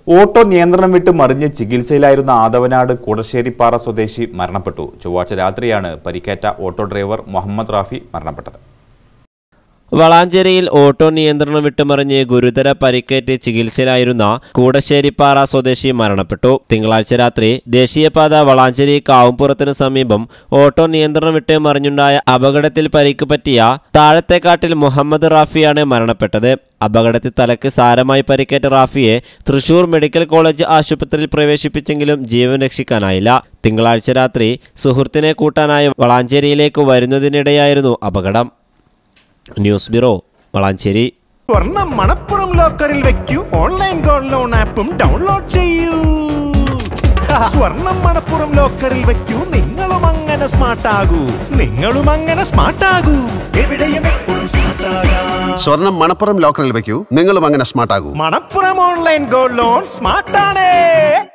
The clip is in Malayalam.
ഓട്ടോ നിയന്ത്രണം വിട്ട് മറിഞ്ഞ് ചികിത്സയിലായിരുന്ന ആദവനാട് കൂടശ്ശേരിപ്പാറ സ്വദേശി മരണപ്പെട്ടു ചൊവ്വാഴ്ച രാത്രിയാണ് പരിക്കേറ്റ ഓട്ടോ ഡ്രൈവർ മുഹമ്മദ് റാഫി മരണപ്പെട്ടത് വളാഞ്ചേരിയിൽ ഓട്ടോ നിയന്ത്രണം വിട്ടുമറിഞ്ഞ് ഗുരുതര പരിക്കേറ്റ് ചികിത്സയിലായിരുന്ന കൂടശ്ശേരിപ്പാറ സ്വദേശി മരണപ്പെട്ടു തിങ്കളാഴ്ച രാത്രി ദേശീയപാത വളാഞ്ചേരി കാവുംപുറത്തിന് സമീപം ഓട്ടോ നിയന്ത്രണം വിട്ട് മറിഞ്ഞുണ്ടായ അപകടത്തിൽ പരിക്ക് പറ്റിയ താഴത്തേക്കാട്ടിൽ മുഹമ്മദ് റാഫിയാണ് മരണപ്പെട്ടത് അപകടത്തിൽ തലക്ക് സാരമായി പരിക്കേറ്റ റാഫിയെ തൃശൂർ മെഡിക്കൽ കോളേജ് ആശുപത്രിയിൽ പ്രവേശിപ്പിച്ചെങ്കിലും ജീവൻ രക്ഷിക്കാനായില്ല തിങ്കളാഴ്ച രാത്രി സുഹൃത്തിനെ കൂട്ടാനായി വളാഞ്ചേരിയിലേക്ക് വരുന്നതിനിടെയായിരുന്നു അപകടം ന്യൂസ് ബ്യൂറോ വളാഞ്ചേരി സ്വർണം മണപ്പുറം ലോക്കറിൽ വെക്കൂ ഓൺലൈൻ ഗോൾഡ് ലോൺ ആപ്പും ഡൗൺലോഡ് ചെയ്യൂ സ്വർണം മണപ്പുറം ലോക്കറിൽ വെക്കൂ നിങ്ങളും അങ്ങനെ സ്മാർട്ട് ആകൂ നിങ്ങളും അങ്ങനെ സ്മാർട്ട് ആകൂ എവിടെയും എപ്പോഴും സ്മാർട്ട് ആകാം സ്വർണം മണപ്പുറം ലോക്കറിൽ വെക്കൂ നിങ്ങളും അങ്ങനെ സ്മാർട്ട് ആകൂ Manappuram online gold loan smart ആണ്